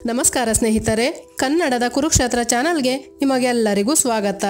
ನಮಸ್ಕಾರ ಸ್ನೇಹಿತರೆ ಕನ್ನಡದ ಕುರುಕ್ಷೇತ್ರ ಚಾನಲ್ಗೆ ನಿಮಗೆಲ್ಲರಿಗೂ ಸ್ವಾಗತ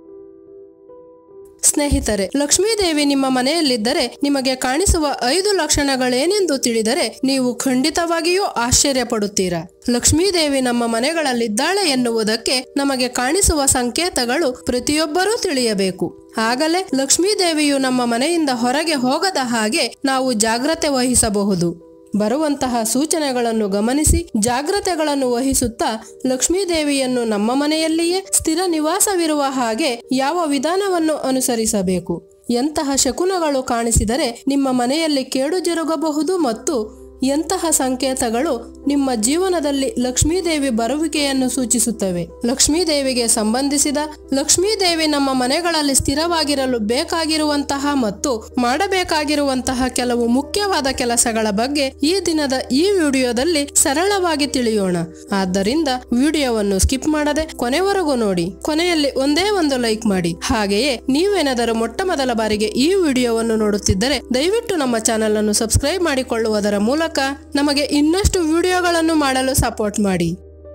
ಸ್ನೇಹಿತರೆ ಲಕ್ಷ್ಮೀದೇವಿ ನಿಮ್ಮ ಮನೆಯಲ್ಲಿದ್ದರೆ ನಿಮಗೆ ಕಾಣಿಸುವ ಐದು ಲಕ್ಷಣಗಳೇನೆಂದು ತಿಳಿದರೆ ನೀವು ಖಂಡಿತವಾಗಿಯೂ ಆಶ್ಚರ್ಯ ಪಡುತ್ತೀರಾ ಲಕ್ಷ್ಮೀದೇವಿ ನಮ್ಮ ಮನೆಗಳಲ್ಲಿದ್ದಾಳೆ ಎನ್ನುವುದಕ್ಕೆ ನಮಗೆ ಕಾಣಿಸುವ ಸಂಕೇತಗಳು ಪ್ರತಿಯೊಬ್ಬರೂ ತಿಳಿಯಬೇಕು ಆಗಲೇ ಲಕ್ಷ್ಮೀದೇವಿಯು ನಮ್ಮ ಮನೆಯಿಂದ ಹೊರಗೆ ಹೋಗದ ಹಾಗೆ ನಾವು ಜಾಗ್ರತೆ ವಹಿಸಬಹುದು ಬರುವಂತಹ ಸೂಚನೆಗಳನ್ನು ಗಮನಿಸಿ ಜಾಗ್ರತೆಗಳನ್ನು ವಹಿಸುತ್ತಾ ಲಕ್ಷ್ಮೀದೇವಿಯನ್ನು ನಮ್ಮ ಮನೆಯಲ್ಲಿಯೇ ಸ್ಥಿರ ನಿವಾಸವಿರುವ ಹಾಗೆ ಯಾವ ವಿಧಾನವನ್ನು ಅನುಸರಿಸಬೇಕು ಎಂತಹ ಶಕುನಗಳು ಕಾಣಿಸಿದರೆ ನಿಮ್ಮ ಮನೆಯಲ್ಲಿ ಕೇಡು ಜರುಗಬಹುದು ಮತ್ತು ಎಂತಹ ಸಂಕೇತಗಳು ನಿಮ್ಮ ಜೀವನದಲ್ಲಿ ಲಕ್ಷ್ಮೀದೇವಿ ಬರುವಿಕೆಯನ್ನು ಸೂಚಿಸುತ್ತವೆ ಲಕ್ಷ್ಮೀದೇವಿಗೆ ಸಂಬಂಧಿಸಿದ ಲಕ್ಷ್ಮೀದೇವಿ ನಮ್ಮ ಮನೆಗಳಲ್ಲಿ ಸ್ಥಿರವಾಗಿರಲು ಬೇಕಾಗಿರುವಂತಹ ಮತ್ತು ಮಾಡಬೇಕಾಗಿರುವಂತಹ ಕೆಲವು ಮುಖ್ಯವಾದ ಕೆಲಸಗಳ ಬಗ್ಗೆ ಈ ದಿನದ ಈ ವಿಡಿಯೋದಲ್ಲಿ ಸರಳವಾಗಿ ತಿಳಿಯೋಣ ಆದ್ದರಿಂದ ವಿಡಿಯೋವನ್ನು ಸ್ಕಿಪ್ ಮಾಡದೆ ಕೊನೆವರೆಗೂ ನೋಡಿ ಕೊನೆಯಲ್ಲಿ ಒಂದೇ ಒಂದು ಲೈಕ್ ಮಾಡಿ ಹಾಗೆಯೇ ನೀವೇನಾದರೂ ಮೊಟ್ಟ ಮೊದಲ ಬಾರಿಗೆ ಈ ವಿಡಿಯೋವನ್ನು ನೋಡುತ್ತಿದ್ದರೆ ದಯವಿಟ್ಟು ನಮ್ಮ ಚಾನೆಲ್ ಅನ್ನು ಸಬ್ಸ್ಕ್ರೈಬ್ ಮಾಡಿಕೊಳ್ಳುವುದರ ಮೂಲಕ ನಮಗೆ ಇನ್ನಷ್ಟು ವಿಡಿಯೋಗಳನ್ನು ಮಾಡಲು ಸಪೋರ್ಟ್ ಮಾಡಿ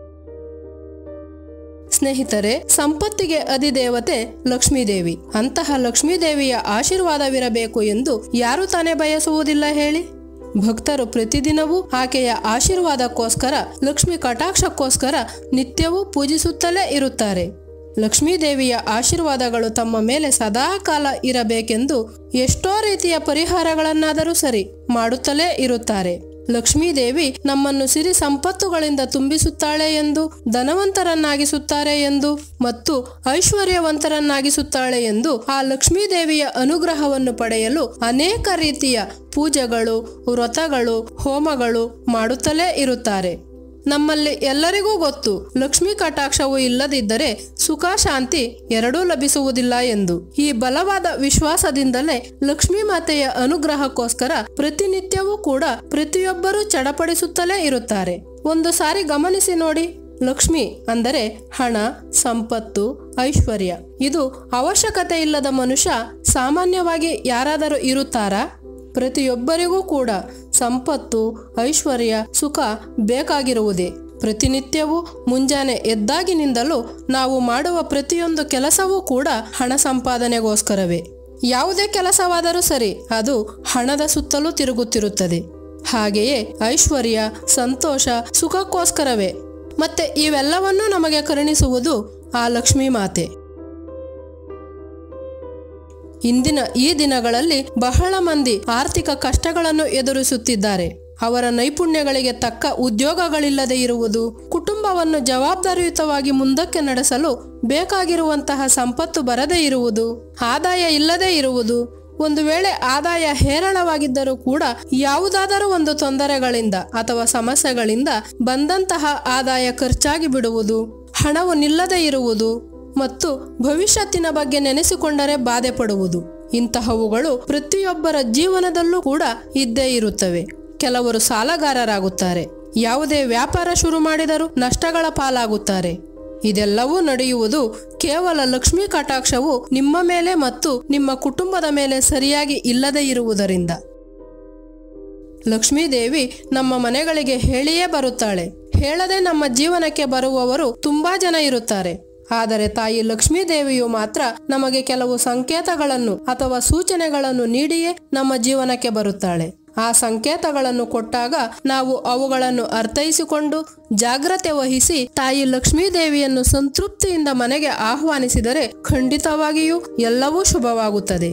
ಸ್ನೇಹಿತರೆ ಸಂಪತ್ತಿಗೆ ಅಧಿದೇವತೆ ಲಕ್ಷ್ಮೀದೇವಿ ಅಂತಹ ಲಕ್ಷ್ಮೀದೇವಿಯ ಆಶೀರ್ವಾದವಿರಬೇಕು ಎಂದು ಯಾರು ತಾನೇ ಬಯಸುವುದಿಲ್ಲ ಹೇಳಿ ಭಕ್ತರು ಪ್ರತಿದಿನವೂ ಆಕೆಯ ಆಶೀರ್ವಾದಕ್ಕೋಸ್ಕರ ಲಕ್ಷ್ಮಿ ಕಟಾಕ್ಷಕ್ಕೋಸ್ಕರ ನಿತ್ಯವೂ ಪೂಜಿಸುತ್ತಲೇ ಇರುತ್ತಾರೆ ಲಕ್ಷ್ಮೀದೇವಿಯ ಆಶೀರ್ವಾದಗಳು ತಮ್ಮ ಮೇಲೆ ಸದಾ ಕಾಲ ಇರಬೇಕೆಂದು ಎಷ್ಟೋ ರೀತಿಯ ಪರಿಹಾರಗಳನ್ನಾದರೂ ಸರಿ ಮಾಡುತ್ತಲೇ ಇರುತ್ತಾರೆ ಲಕ್ಷ್ಮೀದೇವಿ ನಮ್ಮನ್ನು ಸಿರಿ ಸಂಪತ್ತುಗಳಿಂದ ತುಂಬಿಸುತ್ತಾಳೆ ಎಂದು ಧನವಂತರನ್ನಾಗಿಸುತ್ತಾರೆ ಎಂದು ಮತ್ತು ಐಶ್ವರ್ಯವಂತರನ್ನಾಗಿಸುತ್ತಾಳೆ ಎಂದು ಆ ಲಕ್ಷ್ಮೀದೇವಿಯ ಅನುಗ್ರಹವನ್ನು ಪಡೆಯಲು ಅನೇಕ ರೀತಿಯ ಪೂಜೆಗಳು ವ್ರತಗಳು ಹೋಮಗಳು ಮಾಡುತ್ತಲೇ ಇರುತ್ತಾರೆ ನಮ್ಮಲ್ಲಿ ಎಲ್ಲರಿಗೂ ಗೊತ್ತು ಲಕ್ಷ್ಮೀ ಕಟಾಕ್ಷವು ಇಲ್ಲದಿದ್ದರೆ ಸುಖ ಶಾಂತಿ ಎರಡೂ ಲಭಿಸುವುದಿಲ್ಲ ಎಂದು ಈ ಬಲವಾದ ವಿಶ್ವಾಸದಿಂದಲೇ ಲಕ್ಷ್ಮೀ ಮಾತೆಯ ಅನುಗ್ರಹಕ್ಕೋಸ್ಕರ ಪ್ರತಿನಿತ್ಯವೂ ಕೂಡ ಪ್ರತಿಯೊಬ್ಬರೂ ಚಡಪಡಿಸುತ್ತಲೇ ಇರುತ್ತಾರೆ ಒಂದು ಸಾರಿ ಗಮನಿಸಿ ನೋಡಿ ಲಕ್ಷ್ಮಿ ಅಂದರೆ ಹಣ ಸಂಪತ್ತು ಐಶ್ವರ್ಯ ಇದು ಅವಶ್ಯಕತೆ ಇಲ್ಲದ ಮನುಷ್ಯ ಸಾಮಾನ್ಯವಾಗಿ ಯಾರಾದರೂ ಇರುತ್ತಾರಾ ಪ್ರತಿಯೊಬ್ಬರಿಗೂ ಕೂಡ ಸಂಪತ್ತು ಐಶ್ವರ್ಯ ಸುಖ ಬೇಕಾಗಿರುವುದೇ ಪ್ರತಿನಿತ್ಯವೂ ಮುಂಜಾನೆ ಎದ್ದಾಗಿನಿಂದಲೂ ನಾವು ಮಾಡುವ ಪ್ರತಿಯೊಂದು ಕೆಲಸವೂ ಕೂಡ ಹಣ ಸಂಪಾದನೆಗೋಸ್ಕರವೇ ಯಾವುದೇ ಕೆಲಸವಾದರೂ ಸರಿ ಅದು ಹಣದ ಸುತ್ತಲೂ ತಿರುಗುತ್ತಿರುತ್ತದೆ ಹಾಗೆಯೇ ಐಶ್ವರ್ಯ ಸಂತೋಷ ಸುಖಕ್ಕೋಸ್ಕರವೇ ಮತ್ತೆ ಇವೆಲ್ಲವನ್ನೂ ನಮಗೆ ಕರುಣಿಸುವುದು ಆ ಲಕ್ಷ್ಮೀ ಮಾತೆ ಇಂದಿನ ಈ ದಿನಗಳಲ್ಲಿ ಬಹಳ ಮಂದಿ ಆರ್ಥಿಕ ಕಷ್ಟಗಳನ್ನು ಎದುರಿಸುತ್ತಿದ್ದಾರೆ ಅವರ ನೈಪುಣ್ಯಗಳಿಗೆ ತಕ್ಕ ಉದ್ಯೋಗಗಳಿಲ್ಲದೆ ಇರುವುದು ಕುಟುಂಬವನ್ನು ಜವಾಬ್ದಾರಿಯುತವಾಗಿ ಮುಂದಕ್ಕೆ ನಡೆಸಲು ಬೇಕಾಗಿರುವಂತಹ ಸಂಪತ್ತು ಬರದೇ ಇರುವುದು ಆದಾಯ ಇಲ್ಲದೆ ಇರುವುದು ಒಂದು ವೇಳೆ ಆದಾಯ ಹೇರಳವಾಗಿದ್ದರೂ ಕೂಡ ಯಾವುದಾದರೂ ಒಂದು ತೊಂದರೆಗಳಿಂದ ಅಥವಾ ಸಮಸ್ಯೆಗಳಿಂದ ಬಂದಂತಹ ಆದಾಯ ಖರ್ಚಾಗಿ ಬಿಡುವುದು ಹಣವು ನಿಲ್ಲದೆ ಇರುವುದು ಮತ್ತು ಭವಿಷ್ಯತ್ತಿನ ಬಗ್ಗೆ ನೆನೆಸಿಕೊಂಡರೆ ಬಾಧೆ ಪಡುವುದು ಇಂತಹವುಗಳು ಪ್ರತಿಯೊಬ್ಬರ ಜೀವನದಲ್ಲೂ ಕೂಡ ಇದ್ದೇ ಇರುತ್ತವೆ ಕೆಲವರು ಸಾಲಗಾರರಾಗುತ್ತಾರೆ ಯಾವುದೇ ವ್ಯಾಪಾರ ಶುರು ಮಾಡಿದರೂ ನಷ್ಟಗಳ ಪಾಲಾಗುತ್ತಾರೆ ಇದೆಲ್ಲವೂ ನಡೆಯುವುದು ಕೇವಲ ಲಕ್ಷ್ಮೀ ಕಟಾಕ್ಷವು ನಿಮ್ಮ ಮೇಲೆ ಮತ್ತು ನಿಮ್ಮ ಕುಟುಂಬದ ಮೇಲೆ ಸರಿಯಾಗಿ ಇಲ್ಲದೆ ಇರುವುದರಿಂದ ಲಕ್ಷ್ಮೀದೇವಿ ನಮ್ಮ ಮನೆಗಳಿಗೆ ಹೇಳಿಯೇ ಬರುತ್ತಾಳೆ ಹೇಳದೆ ನಮ್ಮ ಜೀವನಕ್ಕೆ ಬರುವವರು ತುಂಬಾ ಜನ ಇರುತ್ತಾರೆ ಆದರೆ ತಾಯಿ ಲಕ್ಷ್ಮೀದೇವಿಯು ಮಾತ್ರ ನಮಗೆ ಕೆಲವು ಸಂಕೇತಗಳನ್ನು ಅಥವಾ ಸೂಚನೆಗಳನ್ನು ನೀಡಿಯೇ ನಮ್ಮ ಜೀವನಕ್ಕೆ ಬರುತ್ತಾಳೆ ಆ ಸಂಕೇತಗಳನ್ನು ಕೊಟ್ಟಾಗ ನಾವು ಅವುಗಳನ್ನು ಅರ್ಥೈಸಿಕೊಂಡು ಜಾಗ್ರತೆ ವಹಿಸಿ ತಾಯಿ ಲಕ್ಷ್ಮೀದೇವಿಯನ್ನು ಸಂತೃಪ್ತಿಯಿಂದ ಮನೆಗೆ ಆಹ್ವಾನಿಸಿದರೆ ಖಂಡಿತವಾಗಿಯೂ ಎಲ್ಲವೂ ಶುಭವಾಗುತ್ತದೆ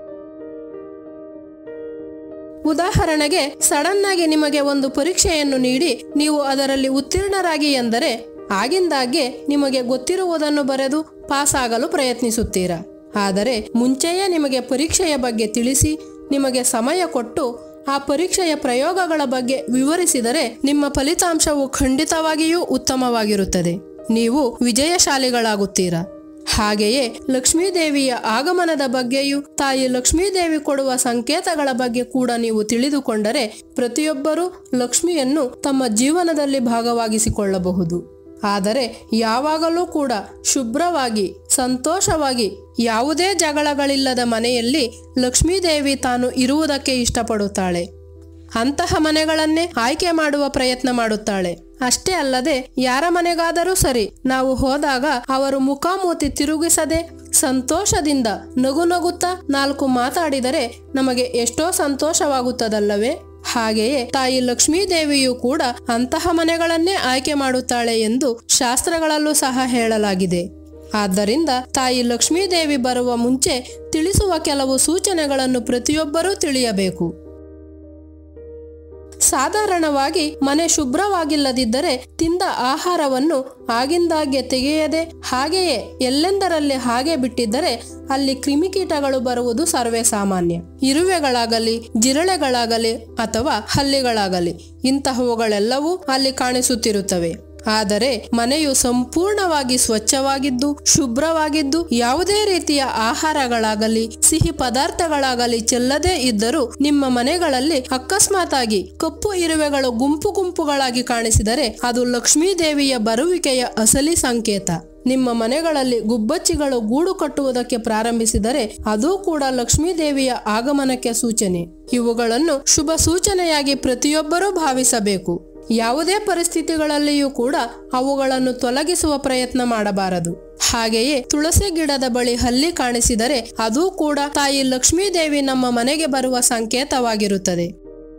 ಉದಾಹರಣೆಗೆ ಸಡನ್ ಆಗಿ ನಿಮಗೆ ಒಂದು ಪರೀಕ್ಷೆಯನ್ನು ನೀಡಿ ನೀವು ಅದರಲ್ಲಿ ಉತ್ತೀರ್ಣರಾಗಿ ಎಂದರೆ ಆಗಿಂದಾಗ್ಗೆ ನಿಮಗೆ ಗೊತ್ತಿರುವುದನ್ನು ಬರೆದು ಪಾಸ್ ಆಗಲು ಪ್ರಯತ್ನಿಸುತ್ತೀರಾ ಆದರೆ ಮುಂಚೆಯೇ ನಿಮಗೆ ಪರೀಕ್ಷೆಯ ಬಗ್ಗೆ ತಿಳಿಸಿ ನಿಮಗೆ ಸಮಯ ಕೊಟ್ಟು ಆ ಪರೀಕ್ಷೆಯ ಪ್ರಯೋಗಗಳ ಬಗ್ಗೆ ವಿವರಿಸಿದರೆ ನಿಮ್ಮ ಫಲಿತಾಂಶವು ಖಂಡಿತವಾಗಿಯೂ ಉತ್ತಮವಾಗಿರುತ್ತದೆ ನೀವು ವಿಜಯಶಾಲಿಗಳಾಗುತ್ತೀರಾ ಹಾಗೆಯೇ ಲಕ್ಷ್ಮೀದೇವಿಯ ಆಗಮನದ ಬಗ್ಗೆಯೂ ತಾಯಿ ಲಕ್ಷ್ಮೀದೇವಿ ಕೊಡುವ ಸಂಕೇತಗಳ ಬಗ್ಗೆ ಕೂಡ ನೀವು ತಿಳಿದುಕೊಂಡರೆ ಪ್ರತಿಯೊಬ್ಬರೂ ಲಕ್ಷ್ಮಿಯನ್ನು ತಮ್ಮ ಜೀವನದಲ್ಲಿ ಭಾಗವಾಗಿಸಿಕೊಳ್ಳಬಹುದು ಆದರೆ ಯಾವಾಗಲೂ ಕೂಡ ಶುಭ್ರವಾಗಿ ಸಂತೋಷವಾಗಿ ಯಾವುದೇ ಜಗಳಗಳಿಲ್ಲದ ಮನೆಯಲ್ಲಿ ಲಕ್ಷ್ಮೀದೇವಿ ತಾನು ಇರುವುದಕ್ಕೆ ಇಷ್ಟಪಡುತ್ತಾಳೆ ಅಂತಹ ಮನೆಗಳನ್ನೇ ಆಯ್ಕೆ ಮಾಡುವ ಪ್ರಯತ್ನ ಮಾಡುತ್ತಾಳೆ ಅಷ್ಟೇ ಅಲ್ಲದೆ ಯಾರ ಮನೆಗಾದರೂ ಸರಿ ನಾವು ಹೋದಾಗ ಅವರು ಮುಖಾಮೂತಿ ತಿರುಗಿಸದೆ ಸಂತೋಷದಿಂದ ನಗು ನಗುತ್ತಾ ನಾಲ್ಕು ಮಾತಾಡಿದರೆ ನಮಗೆ ಎಷ್ಟೋ ಸಂತೋಷವಾಗುತ್ತದಲ್ಲವೇ ಹಾಗೆಯೇ ತಾಯಿ ಲಕ್ಷ್ಮೀ ದೇವಿಯು ಕೂಡ ಅಂತಹ ಮನೆಗಳನ್ನೇ ಆಯ್ಕೆ ಮಾಡುತ್ತಾಳೆ ಎಂದು ಶಾಸ್ತ್ರಗಳಲ್ಲೂ ಸಹ ಹೇಳಲಾಗಿದೆ ಆದ್ದರಿಂದ ತಾಯಿ ಲಕ್ಷ್ಮೀ ದೇವಿ ಬರುವ ಮುಂಚೆ ತಿಳಿಸುವ ಕೆಲವು ಸೂಚನೆಗಳನ್ನು ಪ್ರತಿಯೊಬ್ಬರೂ ತಿಳಿಯಬೇಕು ಸಾಧಾರಣವಾಗಿ ಮನೆ ಶುಭ್ರವಾಗಿಲ್ಲದಿದ್ದರೆ ತಿಂದ ಆಹಾರವನ್ನು ಆಗಿಂದಾಗ್ಗೆ ತೆಗೆಯದೆ ಹಾಗೆಯೇ ಎಲ್ಲೆಂದರಲ್ಲಿ ಹಾಗೆ ಬಿಟ್ಟಿದ್ದರೆ ಅಲ್ಲಿ ಕ್ರಿಮಿಕೀಟಗಳು ಬರುವುದು ಸರ್ವೇ ಸಾಮಾನ್ಯ ಇರುವೆಗಳಾಗಲಿ ಜಿರಳೆಗಳಾಗಲಿ ಅಥವಾ ಹಲ್ಲಿಗಳಾಗಲಿ ಇಂತಹವುಗಳೆಲ್ಲವೂ ಅಲ್ಲಿ ಕಾಣಿಸುತ್ತಿರುತ್ತವೆ ಆದರೆ ಮನೆಯು ಸಂಪೂರ್ಣವಾಗಿ ಸ್ವಚ್ಛವಾಗಿದ್ದು ಶುಭ್ರವಾಗಿದ್ದು ಯಾವುದೇ ರೀತಿಯ ಆಹಾರಗಳಾಗಲಿ ಸಿಹಿ ಪದಾರ್ಥಗಳಾಗಲಿ ಚೆಲ್ಲದೇ ಇದ್ದರೂ ನಿಮ್ಮ ಮನೆಗಳಲ್ಲಿ ಅಕಸ್ಮಾತಾಗಿ ಕಪ್ಪು ಇರುವೆಗಳು ಗುಂಪು ಗುಂಪುಗಳಾಗಿ ಕಾಣಿಸಿದರೆ ಅದು ಲಕ್ಷ್ಮೀ ದೇವಿಯ ಬರುವಿಕೆಯ ಅಸಲಿ ಸಂಕೇತ ನಿಮ್ಮ ಮನೆಗಳಲ್ಲಿ ಗುಬ್ಬಚ್ಚಿಗಳು ಗೂಡು ಕಟ್ಟುವುದಕ್ಕೆ ಪ್ರಾರಂಭಿಸಿದರೆ ಅದು ಕೂಡ ಲಕ್ಷ್ಮೀ ದೇವಿಯ ಆಗಮನಕ್ಕೆ ಸೂಚನೆ ಇವುಗಳನ್ನು ಶುಭ ಸೂಚನೆಯಾಗಿ ಪ್ರತಿಯೊಬ್ಬರೂ ಭಾವಿಸಬೇಕು ಯಾವುದೇ ಪರಿಸ್ಥಿತಿಗಳಲ್ಲಿಯೂ ಕೂಡ ಅವುಗಳನ್ನು ತೊಲಗಿಸುವ ಪ್ರಯತ್ನ ಮಾಡಬಾರದು ಹಾಗೆಯೇ ತುಳಸಿ ಗಿಡದ ಬಳಿ ಹಲ್ಲಿ ಕಾಣಿಸಿದರೆ ಅದು ಕೂಡ ತಾಯಿ ಲಕ್ಷ್ಮೀ ದೇವಿ ನಮ್ಮ ಮನೆಗೆ ಬರುವ ಸಂಕೇತವಾಗಿರುತ್ತದೆ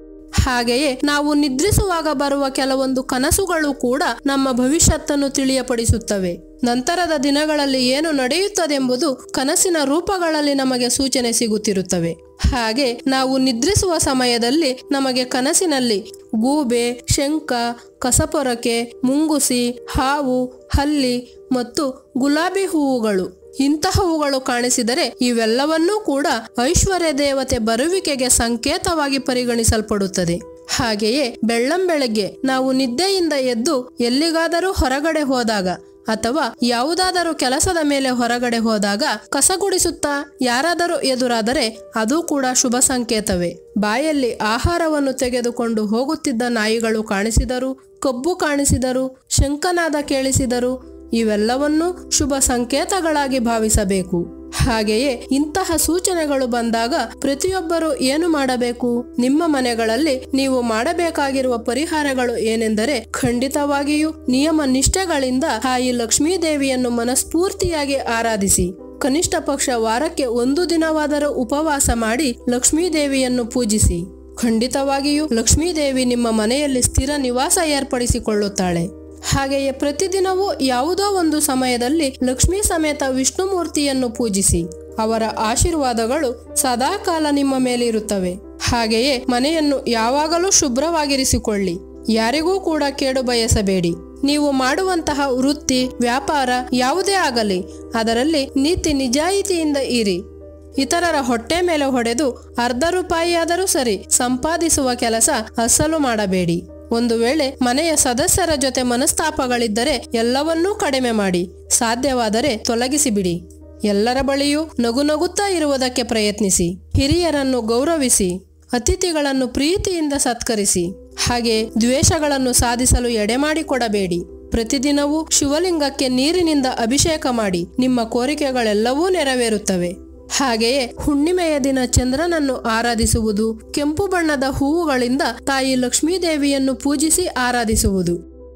ಹಾಗೆಯೇ ನಾವು ನಿದ್ರಿಸುವಾಗ ಬರುವ ಕೆಲವೊಂದು ಕನಸುಗಳು ಕೂಡ ನಮ್ಮ ಭವಿಷ್ಯತ್ತನ್ನು ತಿಳಿಯಪಡಿಸುತ್ತವೆ ನಂತರದ ದಿನಗಳಲ್ಲಿ ಏನು ನಡೆಯುತ್ತದೆಂಬುದು ಕನಸಿನ ರೂಪಗಳಲ್ಲಿ ನಮಗೆ ಸೂಚನೆ ಸಿಗುತ್ತಿರುತ್ತವೆ ಹಾಗೆ ನಾವು ನಿದ್ರಿಸುವ ಸಮಯದಲ್ಲಿ ನಮಗೆ ಕನಸಿನಲ್ಲಿ ಗೂಬೆ ಶಂಖ ಕಸಪೊರಕೆ ಮುಂಗುಸಿ ಹಾವು ಹಲ್ಲಿ ಮತ್ತು ಗುಲಾಬಿ ಹೂವುಗಳು ಇಂತಹವುಗಳು ಕಾಣಿಸಿದರೆ ಇವೆಲ್ಲವನ್ನೂ ಕೂಡ ಐಶ್ವರ್ಯ ದೇವತೆ ಬರುವಿಕೆಗೆ ಸಂಕೇತವಾಗಿ ಪರಿಗಣಿಸಲ್ಪಡುತ್ತದೆ ಹಾಗೆಯೇ ಬೆಳ್ಳಂಬೆಳಗ್ಗೆ ನಾವು ನಿದ್ದೆಯಿಂದ ಎದ್ದು ಎಲ್ಲಿಗಾದರೂ ಹೊರಗಡೆ ಹೋದಾಗ ಅಥವಾ ಯಾವುದಾದರೂ ಕೆಲಸದ ಮೇಲೆ ಹೊರಗಡೆ ಹೋದಾಗ ಕಸಗುಡಿಸುತ್ತಾ ಯಾರಾದರೂ ಎದುರಾದರೆ ಅದು ಕೂಡ ಶುಭ ಸಂಕೇತವೇ ಬಾಯಲ್ಲಿ ಆಹಾರವನ್ನು ತೆಗೆದುಕೊಂಡು ಹೋಗುತ್ತಿದ್ದ ನಾಯಿಗಳು ಕಾಣಿಸಿದರು ಕಬ್ಬು ಕಾಣಿಸಿದರು ಶಂಕನಾದ ಕೇಳಿಸಿದರು ಇವೆಲ್ಲವನ್ನೂ ಶುಭ ಸಂಕೇತಗಳಾಗಿ ಭಾವಿಸಬೇಕು ಹಾಗೆಯೇ ಇಂತಹ ಸೂಚನೆಗಳು ಬಂದಾಗ ಪ್ರತಿಯೊಬ್ಬರು ಏನು ಮಾಡಬೇಕು ನಿಮ್ಮ ಮನೆಗಳಲ್ಲಿ ನೀವು ಮಾಡಬೇಕಾಗಿರುವ ಪರಿಹಾರಗಳು ಏನೆಂದರೆ ಖಂಡಿತವಾಗಿಯೂ ನಿಯಮ ನಿಷ್ಠೆಗಳಿಂದ ತಾಯಿ ಲಕ್ಷ್ಮೀ ದೇವಿಯನ್ನು ಮನಸ್ಫೂರ್ತಿಯಾಗಿ ಆರಾಧಿಸಿ ಕನಿಷ್ಠ ಪಕ್ಷ ವಾರಕ್ಕೆ ಒಂದು ದಿನವಾದರೂ ಉಪವಾಸ ಮಾಡಿ ಲಕ್ಷ್ಮೀ ದೇವಿಯನ್ನು ಪೂಜಿಸಿ ಖಂಡಿತವಾಗಿಯೂ ಲಕ್ಷ್ಮೀ ದೇವಿ ನಿಮ್ಮ ಮನೆಯಲ್ಲಿ ಸ್ಥಿರ ನಿವಾಸ ಏರ್ಪಡಿಸಿಕೊಳ್ಳುತ್ತಾಳೆ ಹಾಗೆಯೇ ಪ್ರತಿದಿನವೂ ಯಾವುದೋ ಒಂದು ಸಮಯದಲ್ಲಿ ಲಕ್ಷ್ಮೀ ಸಮೇತ ವಿಷ್ಣುಮೂರ್ತಿಯನ್ನು ಪೂಜಿಸಿ ಅವರ ಆಶೀರ್ವಾದಗಳು ಸದಾಕಾಲ ನಿಮ್ಮ ಮೇಲಿರುತ್ತವೆ ಹಾಗೆಯೇ ಮನೆಯನ್ನು ಯಾವಾಗಲೂ ಶುಭ್ರವಾಗಿರಿಸಿಕೊಳ್ಳಿ ಯಾರಿಗೂ ಕೂಡ ಕೇಡು ಬಯಸಬೇಡಿ ನೀವು ಮಾಡುವಂತಹ ವೃತ್ತಿ ವ್ಯಾಪಾರ ಯಾವುದೇ ಆಗಲಿ ಅದರಲ್ಲಿ ನೀತಿ ನಿಜಾಯಿತಿಯಿಂದ ಇರಿ ಇತರರ ಹೊಟ್ಟೆ ಮೇಲೆ ಹೊಡೆದು ಅರ್ಧ ರೂಪಾಯಿಯಾದರೂ ಸರಿ ಸಂಪಾದಿಸುವ ಕೆಲಸ ಅಸಲು ಮಾಡಬೇಡಿ ಒಂದು ವೇಳೆ ಮನೆಯ ಸದಸ್ಯರ ಜೊತೆ ಮನಸ್ತಾಪಗಳಿದ್ದರೆ ಎಲ್ಲವನ್ನೂ ಕಡಿಮೆ ಮಾಡಿ ಸಾಧ್ಯವಾದರೆ ತೊಲಗಿಸಿಬಿಡಿ ಎಲ್ಲರ ಬಳಿಯೂ ನಗು ನಗುತ್ತಾ ಇರುವುದಕ್ಕೆ ಪ್ರಯತ್ನಿಸಿ ಹಿರಿಯರನ್ನು ಗೌರವಿಸಿ ಅತಿಥಿಗಳನ್ನು ಪ್ರೀತಿಯಿಂದ ಸತ್ಕರಿಸಿ ಹಾಗೆ ದ್ವೇಷಗಳನ್ನು ಸಾಧಿಸಲು ಎಡೆಮಾಡಿಕೊಡಬೇಡಿ ಪ್ರತಿದಿನವೂ ಶಿವಲಿಂಗಕ್ಕೆ ನೀರಿನಿಂದ ಅಭಿಷೇಕ ಮಾಡಿ ನಿಮ್ಮ ಕೋರಿಕೆಗಳೆಲ್ಲವೂ ನೆರವೇರುತ್ತವೆ ಹಾಗೆಯೇ ಹುಣ್ಣಿಮೆಯ ದಿನ ಚಂದ್ರನನ್ನು ಆರಾಧಿಸುವುದು ಕೆಂಪು ಬಣ್ಣದ ಹೂವುಗಳಿಂದ ತಾಯಿ ಲಕ್ಷ್ಮೀ ದೇವಿಯನ್ನು ಪೂಜಿಸಿ ಆರಾಧಿಸುವುದು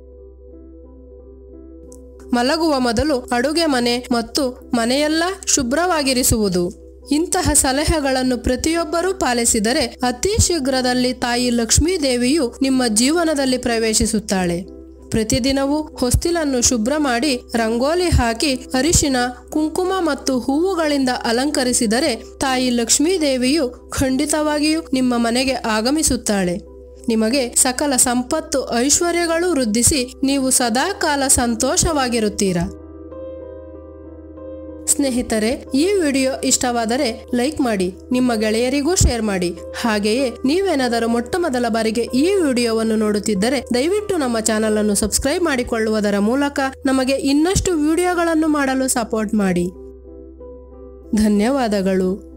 ಮಲಗುವ ಮೊದಲು ಅಡುಗೆ ಮನೆ ಮತ್ತು ಮನೆಯೆಲ್ಲ ಶುಭ್ರವಾಗಿರಿಸುವುದು ಇಂತಹ ಸಲಹೆಗಳನ್ನು ಪ್ರತಿಯೊಬ್ಬರೂ ಪಾಲಿಸಿದರೆ ಅತಿ ಶೀಘ್ರದಲ್ಲಿ ತಾಯಿ ಲಕ್ಷ್ಮೀ ದೇವಿಯು ನಿಮ್ಮ ಜೀವನದಲ್ಲಿ ಪ್ರವೇಶಿಸುತ್ತಾಳೆ ಪ್ರತಿದಿನವೂ ಹೊಸ್ತಿಲನ್ನು ಶುಭ್ರ ಮಾಡಿ ರಂಗೋಲಿ ಹಾಕಿ ಅರಿಶಿನ ಕುಂಕುಮ ಮತ್ತು ಹೂವುಗಳಿಂದ ಅಲಂಕರಿಸಿದರೆ ತಾಯಿ ಲಕ್ಷ್ಮೀ ದೇವಿಯು ಖಂಡಿತವಾಗಿಯೂ ನಿಮ್ಮ ಮನೆಗೆ ಆಗಮಿಸುತ್ತಾಳೆ ನಿಮಗೆ ಸಕಲ ಸಂಪತ್ತು ಐಶ್ವರ್ಯಗಳು ವೃದ್ಧಿಸಿ ನೀವು ಸದಾಕಾಲ ಸಂತೋಷವಾಗಿರುತ್ತೀರಾ ಸ್ನೇಹಿತರೆ ಈ ವಿಡಿಯೋ ಇಷ್ಟವಾದರೆ ಲೈಕ್ ಮಾಡಿ ನಿಮ್ಮ ಗೆಳೆಯರಿಗೂ ಶೇರ್ ಮಾಡಿ ಹಾಗೆಯೇ ನೀವೇನಾದರೂ ಮೊಟ್ಟ ಮೊದಲ ಬಾರಿಗೆ ಈ ವಿಡಿಯೋವನ್ನು ನೋಡುತ್ತಿದ್ದರೆ ದಯವಿಟ್ಟು ನಮ್ಮ ಚಾನಲ್ ಅನ್ನು ಸಬ್ಸ್ಕ್ರೈಬ್ ಮಾಡಿಕೊಳ್ಳುವುದರ ಮೂಲಕ ನಮಗೆ ಇನ್ನಷ್ಟು ವಿಡಿಯೋಗಳನ್ನು ಮಾಡಲು ಸಪೋರ್ಟ್ ಮಾಡಿ ಧನ್ಯವಾದಗಳು